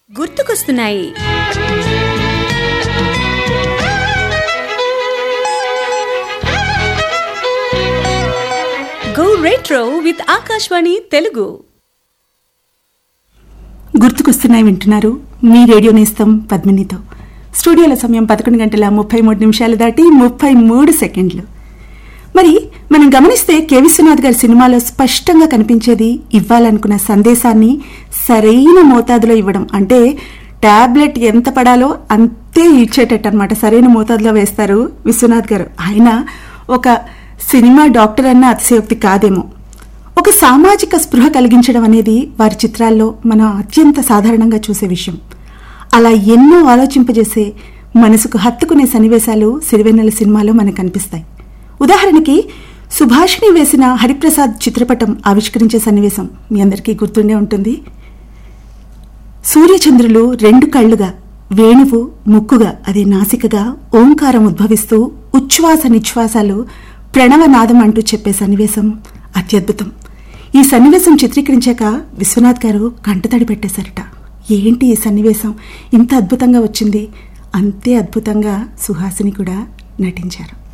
గుర్తుకొస్తున్నాయి go retro with Akashvani Telugu గుర్తుకొస్తున్నాయి వింటున్నారు మీ రేడియో నేస్తం పద్మినితో స్టూడియోల సమయం పదకొండు గంటల ముప్పై మూడు నిమిషాలు దాటి ముప్పై మూడు సెకండ్లు మరి మనం గమనిస్తే కె విశ్వనాథ్ గారి సినిమాలో స్పష్టంగా కనిపించేది ఇవ్వాలనుకున్న సందేశాన్ని సరైన మోతాదులో ఇవ్వడం అంటే టాబ్లెట్ ఎంత పడాలో అంతే ఇచ్చేటట్టు అనమాట సరైన మోతాదులో వేస్తారు విశ్వనాథ్ గారు ఆయన ఒక సినిమా డాక్టర్ అన్న అతిశయోక్తి కాదేమో ఒక సామాజిక స్పృహ కలిగించడం అనేది వారి చిత్రాల్లో మనం అత్యంత సాధారణంగా చూసే విషయం అలా ఎన్నో ఆలోచింపజేసే మనసుకు హత్తుకునే సన్నివేశాలు సిరివెన్నెల సినిమాలో మనకు కనిపిస్తాయి ఉదాహరణకి సుభాషిణి వేసిన హరిప్రసాద్ చిత్రపటం ఆవిష్కరించే సన్నివేశం మీ అందరికీ గుర్తుండే ఉంటుంది సూర్యచంద్రులు రెండు కళ్ళుగా వేణువు ముక్కుగా అదే నాసికగా ఓంకారం ఉద్భవిస్తూ ఉచ్ఛ్వాస నిశ్వాసాలు ప్రణవనాదం అంటూ చెప్పే సన్నివేశం అత్యద్భుతం ఈ సన్నివేశం చిత్రీకరించాక విశ్వనాథ్ గారు కంటతడి పెట్టేశారట ఏంటి ఈ సన్నివేశం ఇంత అద్భుతంగా వచ్చింది అంతే అద్భుతంగా సుహాసిని కూడా నటించారు